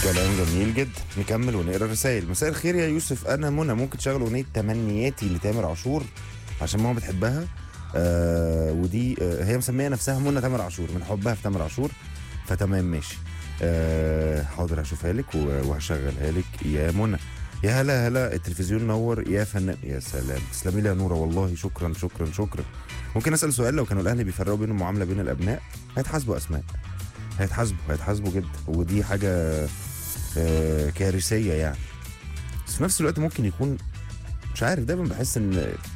كلام جميل جدا نكمل ونقرا الرسائل مساء الخير يا يوسف انا منى ممكن تشغل اغنيه تمنياتي لتامر عاشور عشان ماما بتحبها آه ودي آه هي مسميه نفسها منى تامر عاشور من حبها في تامر عاشور فتمام ماشي آه حاضر هشوفها لك و- وهشغلها لك يا منى يا هلا هلا التلفزيون نور يا فنان يا سلام تسلمي لي يا نوره والله شكرا شكرا شكرا ممكن اسال سؤال لو كانوا الاهل بيفرقوا بين المعامله بين الابناء هيتحاسبوا اسماء هيتحاسبوا هيتحاسبوا جدا ودي حاجه آه، كارثيه يعني بس في نفس الوقت ممكن يكون مش عارف دايما بحس ان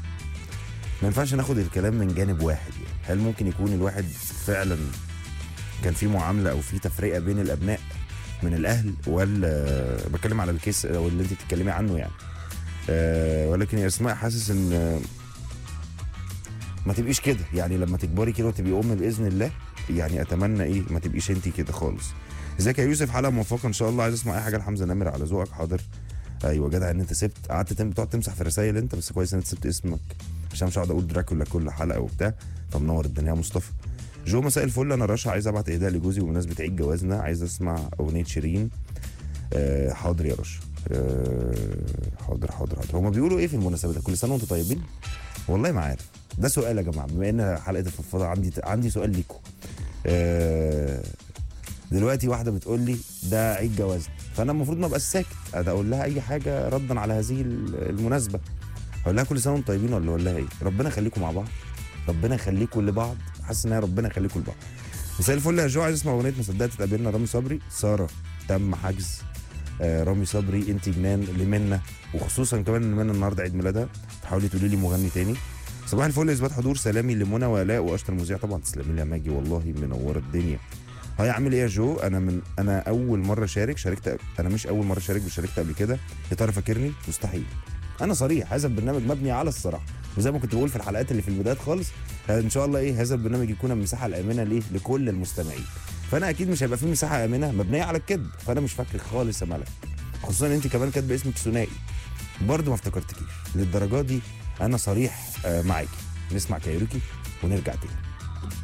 ما ينفعش ناخد الكلام من جانب واحد يعني هل ممكن يكون الواحد فعلا كان في معامله او في تفرقه بين الابناء من الاهل ولا بتكلم على الكيس او اللي انت بتتكلمي عنه يعني آه، ولكن يا اسماء حاسس ان آه، ما تبقيش كده يعني لما تكبري كده وتبقي ام باذن الله يعني اتمنى ايه ما تبقيش انت كده خالص ازيك يا يوسف حلقه موفقه ان شاء الله عايز اسمع اي حاجه لحمزه نمر على ذوقك حاضر ايوه جدع ان انت سبت قعدت تم... تقعد تمسح في الرسايل انت بس كويس ان انت سبت اسمك عشان مش هقعد اقول دراكولا كل حلقه وبتاع فمنور الدنيا يا مصطفى جو مساء الفل انا رشا عايز ابعت اهداء لجوزي بمناسبه عيد جوازنا عايز اسمع اغنيه شيرين آه حاضر يا رشا آه حاضر حاضر حاضر هما بيقولوا ايه في المناسبه ده كل سنه وانتم طيبين والله ما عارف ده سؤال يا جماعه بما ان حلقه الفضفضه عندي عندي سؤال ليكم آه دلوقتي واحده بتقول لي ده عيد جوازنا فانا المفروض ما ابقاش ساكت انا اقول لها اي حاجه ردا على هذه المناسبه اقول لها كل سنه وانتم طيبين ولا اقول لها ايه ربنا يخليكم مع بعض ربنا يخليكم لبعض حاسس ان هي ربنا يخليكم لبعض مساء الفل يا جو عايز اسمع اغنيه مصدقه تقابلنا رامي صبري ساره تم حجز آه رامي صبري انت جنان لمنى وخصوصا كمان ان منى النهارده عيد ميلادها تحاولي تقولي لي مغني تاني صباح الفل اثبات حضور سلامي لمنى ولاء واشطر مذيع طبعا تسلمي لي يا ماجي والله منوره الدنيا هاي عامل ايه يا جو انا من انا اول مره شارك شاركت انا مش اول مره شارك بس شاركت قبل كده يا ترى فاكرني مستحيل انا صريح هذا البرنامج مبني على الصراحه وزي ما كنت بقول في الحلقات اللي في البدايات خالص آه، ان شاء الله ايه هذا البرنامج يكون المساحه الامنه ليه لكل المستمعين فانا اكيد مش هيبقى فيه مساحه امنه مبنيه على الكذب فانا مش فاكرك خالص يا ملك خصوصا ان انت كمان كاتبه اسمك ثنائي برضه ما افتكرتكيش للدرجه دي انا صريح آه، معاكي نسمع كايروكي ونرجع تاني